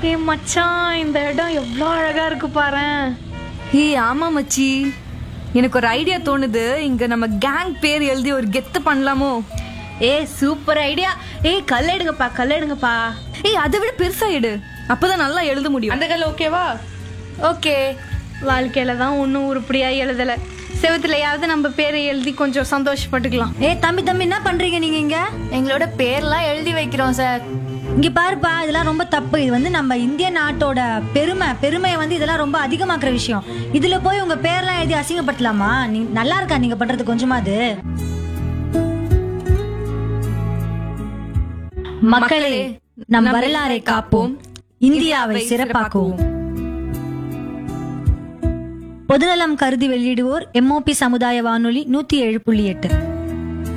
ஏ மச்சான் இந்த இடம் எவ்வளோ அழகா இருக்கு பாரேன் ஏய் ஆமா மச்சி எனக்கு ஒரு ஐடியா தோணுது இங்க நம்ம கேங் பேர் எழுதி ஒரு கெத்து பண்ணலாமோ ஏ சூப்பர் ஐடியா ஏய் கல் எடுங்கப்பா கல் எடுங்கப்பா ஏய் அதை விட பெருசா எடு அப்பதான் நல்லா எழுத முடியும் அந்த கல் ஓகேவா ஓகே வாழ்க்கையில தான் ஒன்றும் உருப்படியா எழுதல செவத்துலயாவது நம்ம பேரை எழுதி கொஞ்சம் சந்தோஷப்பட்டுக்கலாம் ஏய் தம்பி தம்பி என்ன பண்றீங்க நீங்க இங்க எங்களோட பேர்லாம் எழுதி வைக்கிறோம் சார் இங்க பாருப்பா இதெல்லாம் ரொம்ப தப்பு இது வந்து நம்ம இந்திய நாட்டோட பெருமை பெருமையை வந்து இதெல்லாம் ரொம்ப அதிகமாக்குற விஷயம் இதுல போய் உங்க பேர்லாம் எழுதி அசிங்கப்படுத்தலாமா நீ நல்லா இருக்கா நீங்க பண்றது கொஞ்சமாது மக்களே நம் வரலாறை காப்போம் இந்தியாவை சிறப்பாக்குவோம் பொதுநலம் கருதி வெளியிடுவோர் எம்ஓபி சமுதாய வானொலி நூத்தி ஏழு புள்ளி எட்டு